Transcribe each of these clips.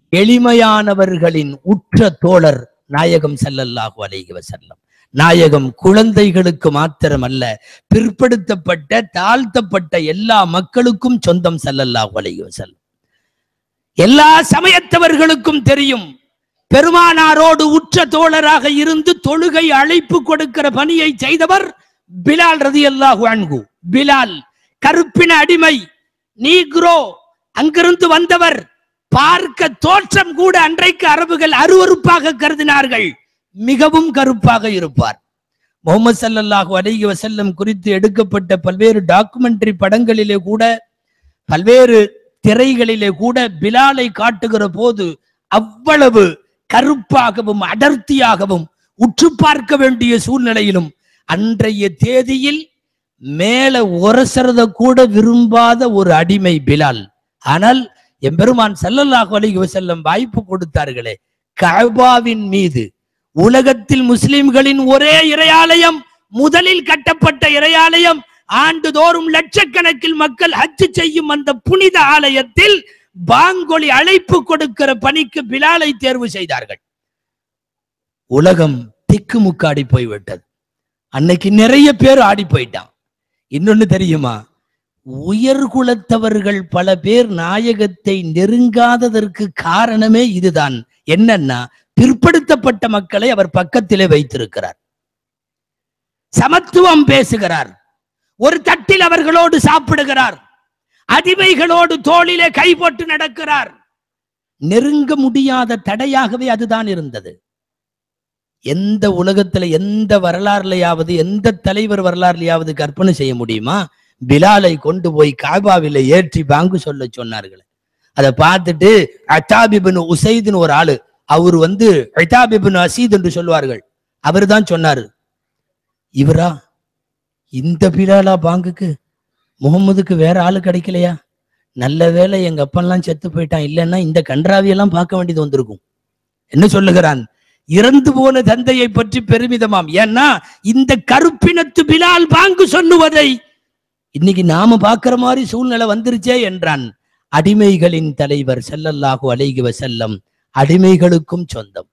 எளிமையானவர்களின் உற்ற தோழர் நாயகம் ஸல்லல்லாஹு அலைஹி வஸல்லம் நாயகம் குழந்தைகளுக்கு மாத்திரமல்ல பிற்படுத்தப்பட்ட தாழ்த்தப்பட்ட எல்லா மக்களுக்கும் சொந்தம் ஸல்லல்லாஹு அலைஹி வஸல்லம் எல்லா சமயத்தவர்களுக்கும் தெரியும் பெருமானாரோடு உற்ற தோழராக இருந்து தொழுகை அழைப்பு கொடுக்கிற பணியை செய்தவர் பிலால் ரதியல்லாஹு அன்ஹு பிலால் கருப்பின அடிமை நீக்ரோ அங்கிருந்து வந்தவர் பார்க்க தோற்றம் கூட அன்றைக்கு அரபுகள் அருவருப்பாக கருதினார்கள் மிகவும் கருப்பாக இருப்பார் முகமது ஸல்லல்லாஹு அலைஹி வஸல்லம் குறித்து எடுக்கப்பட்ட பல்வேறு டாக்குமெண்ட்ரி படங்களிலே கூட பல்வேறு திரைகளிலே கூட பிலாலை காட்டுகிற போது அவ்வளவு கருப்பாகவும் அடர்த்தியாகவும் உற்று பார்க்க வேண்டிய சூழ்நிலையிலும் அன்றைய தேதியில் மேல உரசறத கூட விரும்பாத ஒரு அடிமை பிலால் ஆனால் எம்பெருமான் ஸல்லல்லாஹு அலைஹி வஸல்லம் வாய்ப்பு கொடுத்தார்களே கஅபாவின் மீது உலகத்தில் முஸ்லிம்களின் ஒரே இறையாலயம் முதலில் கட்டப்பட்ட இறையாலயம் ஆண்டுதோறும் லட்சக்கணக்கில் மக்கள் ஹஜ் செய்யும் அந்த புனித ஆலயத்தில் பாங்கொலி அழைப்பு கொடுக்கிற பணிக்கு பிலாலை தேர்வு செய்தார்கள் உலகம் திக்குமுக்காடி போய்விட்டது அன்னைக்கு நிறைய பேர் ஆடி போயிட்டான் இன்னொன்னு தெரியுமா உயர்குலத்தவர்கள் பல பேர் நாயகத்தை நெருங்காததற்கு காரணமே இதுதான் என்னன்னா பிற்படுத்தப்பட்ட மக்களை அவர் பக்கத்திலே வைத்திருக்கிறார் சமத்துவம் பேசுகிறார் ஒரு தட்டில் அவர்களோடு சாப்பிடுகிறார் அடிமைகளோடு தோளிலே கை போட்டு நடக்கிறார் நெருங்க முடியாத தடையாகவே அதுதான் இருந்தது எந்த உலகத்துல எந்த வரலாறுலையாவது எந்த தலைவர் வரலாறுலையாவது கற்பனை செய்ய முடியுமா பிலாலை கொண்டு போய் காபாவில ஏற்றி பாங்கு சொல்ல சொன்னார்கள் அதை பார்த்துட்டு அத்தாபிபின் உசைதுன்னு ஒரு ஆளு அவர் வந்து அத்தாபிபின் அசீத் என்று சொல்வார்கள் அவர் தான் சொன்னாரு இவரா இந்த பிலாலா பாங்குக்கு முகம்மதுக்கு வேற ஆளு கிடைக்கலையா நல்ல வேளை எங்க அப்பன்லாம் செத்து போயிட்டான் இல்லைன்னா இந்த கன்றாவியெல்லாம் பார்க்க வேண்டியது வந்திருக்கும் என்ன சொல்லுகிறான் இறந்து போன தந்தையை பற்றி பெருமிதமாம் ஏன்னா இந்த கருப்பினத்து பிலால் பாங்கு சொல்லுவதை இன்னைக்கு நாம பார்க்கிற மாதிரி சூழ்நிலை வந்துருச்சே என்றான் அடிமைகளின் தலைவர் ஸல்லல்லாஹு அலைஹி வஸல்லம் அடிமைகளுக்கும் சொந்தம்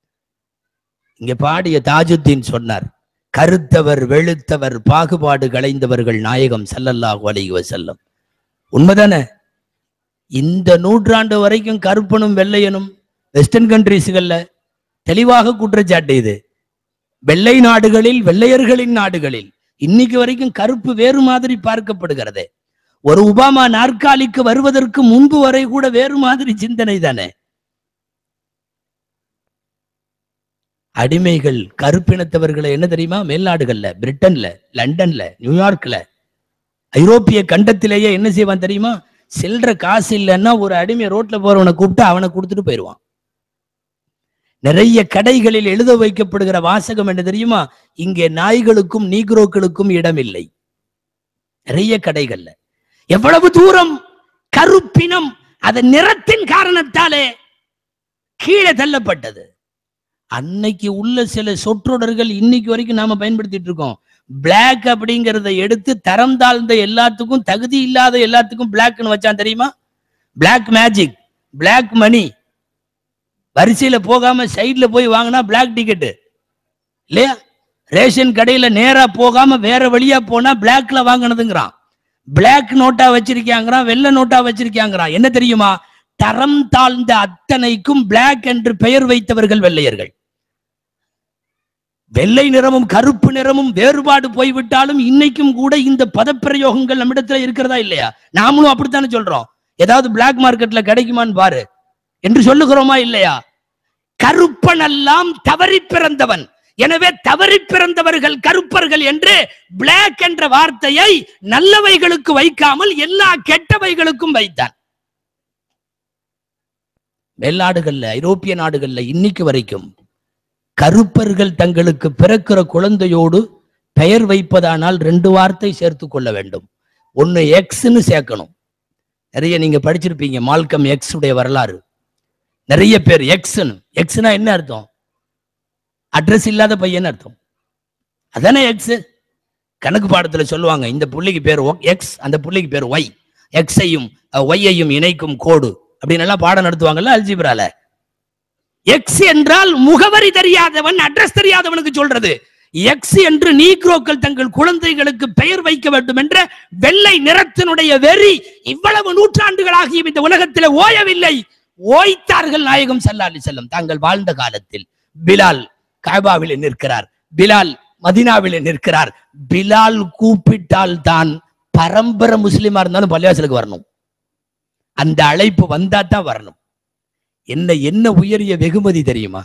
இங்க பாடிய தாஜுத்தீன் சொன்னார் கருத்தவர் வெளுத்தவர் பாகுபாடு களைந்தவர்கள் நாயகம் ஸல்லல்லாஹு அலைஹி வஸல்லம் உண்மைதானே இந்த நூற்றாண்டு வரைக்கும் கருப்பனும் வெள்ளையனும் வெஸ்டர்ன் கண்ட்ரீஸ்கள்ல தெளிவாக குற்றச்சாட்டு இது வெள்ளை நாடுகளில் வெள்ளையர்களின் நாடுகளில் இன்னைக்கு வரைக்கும் கருப்பு வேறு மாதிரி பார்க்கப்படுகிறது ஒரு உபாமா நாற்காலிக்கு வருவதற்கு முன்பு வரை கூட வேறு மாதிரி சிந்தனை தானே அடிமைகள் கருப்பினத்தவர்களை என்ன தெரியுமா மேல்நாடுகள்ல பிரிட்டன்ல லண்டன்ல நியூயார்க்ல ஐரோப்பிய கண்டத்திலேயே என்ன செய்வான் தெரியுமா சில்லற காசு இல்லைன்னா ஒரு அடிமை ரோட்ல போறவனை கூப்பிட்டு அவனை கொடுத்துட்டு போயிடுவான் நிறைய கடைகளில் எழுத வைக்கப்படுகிற வாசகம் என்ன தெரியுமா இங்கே நாய்களுக்கும் நீக்ரோக்களுக்கும் இடம் இல்லை நிறைய கடைகள்ல எவ்வளவு தூரம் கருப்பினம் அதன் நிறத்தின் காரணத்தாலே கீழே தள்ளப்பட்டது அன்னைக்கு உள்ள சில சொற்றொடர்கள் இன்னைக்கு வரைக்கும் நாம பயன்படுத்திட்டு இருக்கோம் பிளாக் அப்படிங்கறத எடுத்து தரம் தாழ்ந்த எல்லாத்துக்கும் தகுதி இல்லாத எல்லாத்துக்கும் பிளாக்னு வச்சான் தெரியுமா பிளாக் மேஜிக் பிளாக் மணி வரிசையில போகாம சைடுல போய் வாங்கினா பிளாக் டிக்கெட்டு இல்லையா ரேஷன் கடையில நேரா போகாம வேற வழியா போனா பிளாக்ல வாங்கினதுங்கிறான் பிளாக் நோட்டா வச்சிருக்காங்கிறான் வெள்ளை நோட்டா வச்சிருக்காங்கிறான் என்ன தெரியுமா தரம் தாழ்ந்த அத்தனைக்கும் பிளாக் என்று பெயர் வைத்தவர்கள் வெள்ளையர்கள் வெள்ளை நிறமும் கருப்பு நிறமும் வேறுபாடு போய்விட்டாலும் இன்னைக்கும் கூட இந்த பதப்பிரயோகங்கள் நம்மிடத்துல இருக்கிறதா இல்லையா நாமளும் அப்படித்தானே சொல்றோம் ஏதாவது பிளாக் மார்க்கெட்ல கிடைக்குமான்னு பாரு என்று சொல்லுகிறோமா இல்லையா கருப்பனெல்லாம் தவறி பிறந்தவன் எனவே தவறி பிறந்தவர்கள் கருப்பர்கள் என்று பிளாக் என்ற வார்த்தையை நல்லவைகளுக்கு வைக்காமல் எல்லா கெட்டவைகளுக்கும் வைத்தான் மேல்நாடுகள்ல ஐரோப்பிய நாடுகள்ல இன்னைக்கு வரைக்கும் கருப்பர்கள் தங்களுக்கு பிறக்கிற குழந்தையோடு பெயர் வைப்பதானால் ரெண்டு வார்த்தை சேர்த்து கொள்ள வேண்டும் ஒன்னு எக்ஸ்ன்னு சேர்க்கணும் நிறைய நீங்க படிச்சிருப்பீங்க மால்கம் எக்ஸ் உடைய வரலாறு நிறைய பேர் எக்ஸ்ன்னு எக்ஸ்னா என்ன அர்த்தம் அட்ரஸ் இல்லாத பையன் அர்த்தம் அதானே எக்ஸ் கணக்கு பாடத்துல சொல்லுவாங்க இந்த புள்ளிக்கு பேர் எக்ஸ் அந்த புள்ளிக்கு பேர் ஒய் எக்ஸையும் ஒய்யையும் இணைக்கும் கோடு அப்படின்னு எல்லாம் பாடம் நடத்துவாங்கல்ல அல்ஜிப்ரால எக்ஸ் என்றால் முகவரி தெரியாதவன் அட்ரஸ் தெரியாதவனுக்கு சொல்றது எக்ஸ் என்று நீக்ரோக்கள் தங்கள் குழந்தைகளுக்கு பெயர் வைக்க வேண்டும் என்ற வெள்ளை நிறத்தினுடைய வெறி இவ்வளவு நூற்றாண்டுகளாகியும் இந்த உலகத்தில் ஓயவில்லை ஓய்த்தார்கள் நாயகம் ஸல்லல்லாஹு அலைஹி செல்லம் தாங்கள் வாழ்ந்த காலத்தில் பிலால் காபாவிலே நிற்கிறார் பிலால் மதினாவிலே நிற்கிறார் பிலால் கூப்பிட்டால் தான் பரம்பரை முஸ்லிமா இருந்தாலும் பள்ளிவாசலுக்கு வரணும் அந்த அழைப்பு வந்தா தான் வரணும் என்ன என்ன உயரிய வெகுமதி தெரியுமா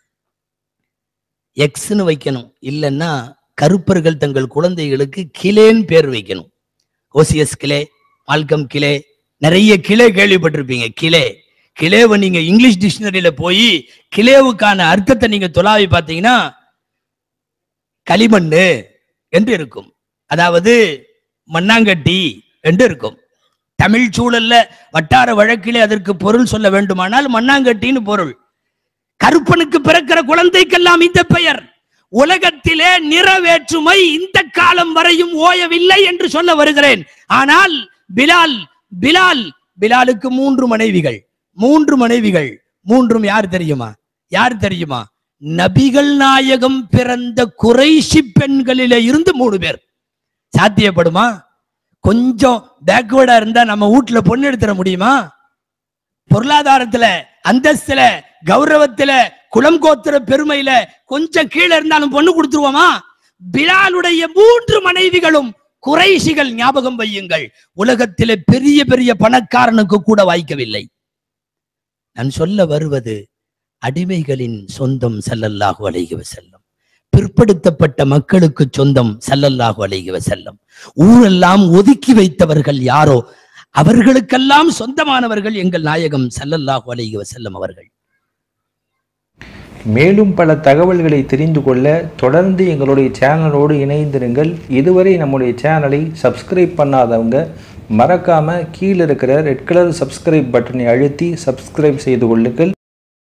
எக்ஸ்னு வைக்கணும் இல்லைன்னா கருப்பர்கள் தங்கள் குழந்தைகளுக்கு கிளேன்னு பேர் வைக்கணும் ஓசிஎஸ் கிளே மால்கம் கிளே நிறைய கிளே கேள்விப்பட்டிருப்பீங்க கிளே கிளேவை நீங்க இங்கிலீஷ் டிக்ஷனரியில போய் கிளேவுக்கான அர்த்தத்தை நீங்க தொலாவி பார்த்தீங்கன்னா களிமண்ணு என்று இருக்கும் அதாவது மண்ணாங்கட்டி என்று இருக்கும் தமிழ் சூழல்ல வட்டார வழக்கிலே அதற்கு பொருள் சொல்ல வேண்டுமானால் மண்ணாங்கட்டின்னு பொருள் கருப்பனுக்கு பிறக்கிற குழந்தைக்கெல்லாம் இந்த பெயர் உலகத்திலே நிற வேற்றுமை இந்த காலம் வரையும் ஓயவில்லை என்று சொல்ல வருகிறேன் ஆனால் பிலால் பிலால் பிலாலுக்கு மூன்று மனைவிகள் மூன்று மனைவிகள் மூன்றும் யார் தெரியுமா யார் தெரியுமா நபிகள் நாயகம் பிறந்த குறைஷி பெண்களிலே இருந்து மூணு பேர் சாத்தியப்படுமா கொஞ்சம் பேக்வேர்டா இருந்தா நம்ம வீட்டுல பொண்ணு எடுத்துட முடியுமா பொருளாதாரத்துல அந்தஸ்துல கௌரவத்துல குலம் கோத்திர பெருமையில கொஞ்சம் கீழே இருந்தாலும் பொண்ணு கொடுத்துருவோமா பிலாலுடைய மூன்று மனைவிகளும் குறைஷிகள் ஞாபகம் வையுங்கள் உலகத்திலே பெரிய பெரிய பணக்காரனுக்கு கூட வாய்க்கவில்லை நான் சொல்ல வருவது அடிமைகளின் சொந்தம் ஸல்லல்லாஹு அலைஹி வஸல்லம் பிற்படுத்தப்பட்ட மக்களுக்கு சொந்தம் ஸல்லல்லாஹு அலைஹி வஸல்லம் ஊரெல்லாம் ஒதுக்கி வைத்தவர்கள் யாரோ அவர்களுக்கெல்லாம் சொந்தமானவர்கள் எங்கள் நாயகம் ஸல்லல்லாஹு அலைஹி வஸல்லம் அவர்கள் மேலும் பல தகவல்களை தெரிந்து கொள்ள தொடர்ந்து எங்களுடைய சேனலோடு இணைந்திருங்கள் இதுவரை நம்முடைய சேனலை சப்ஸ்கிரைப் பண்ணாதவங்க மறக்காம கீழே இருக்கிற ரெட் கலர் சப்ஸ்கிரைப் பட்டனை அழுத்தி சப்ஸ்கிரைப் செய்து கொள்ளுங்கள்